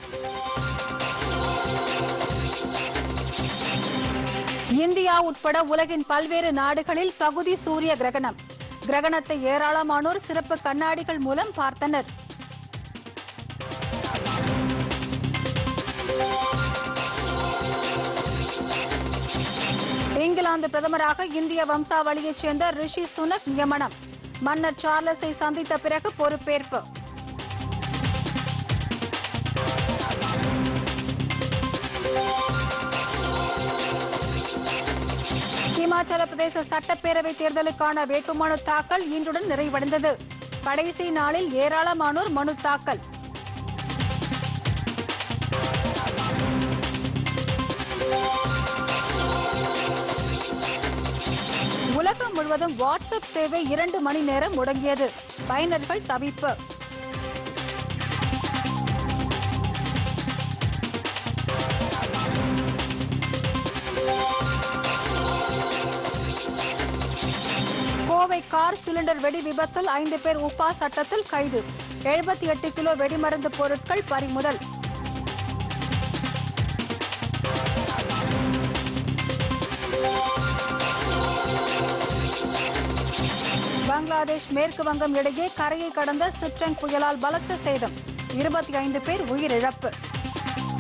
India உட்பட உலகின் பல்வேறு நாடுகளில் பகுதி சூரிய கிரகணம் கிரகணத்தை ஏராளமானோர் சிறப்பு கண்ணாடிகள் மூலம் பார்த்தனர் இங்கிலாந்து பிரதமராக இந்திய வம்சாவளியைச் சேர்ந்த ரிஷி சுனக் நியமனம் மன்னர் சார்லஸை சந்தித்த பிறகு பொறுப்பேற்பு இமாச்சல பிரதேச சட்டப்பேரவை தேர்தலுக்கான வேட்புமனு தாக்கல் இன்றுடன் நிறைவடைந்தது கடைசி நாளில் ஏராளமானோர் மனு தாக்கல் உலகம் முழுவதும் வாட்ஸ்அப் சேவை இரண்டு மணி நேரம் முடங்கியது பயனர்கள் தவிப்பு கோவை கார் சிலிண்டர் வெடி விபத்தில் ஐந்து பேர் உப்பா சட்டத்தில் கைது எழுபத்தி எட்டு கிலோ வெடிமருந்து பொருட்கள் பறிமுதல் பங்களாதேஷ் மேற்கு வங்கம் இடையே கரையை கடந்த சிட்ரங் புயலால் பலத்த சேதம் இருபத்தி ஐந்து பேர் உயிரிழப்பு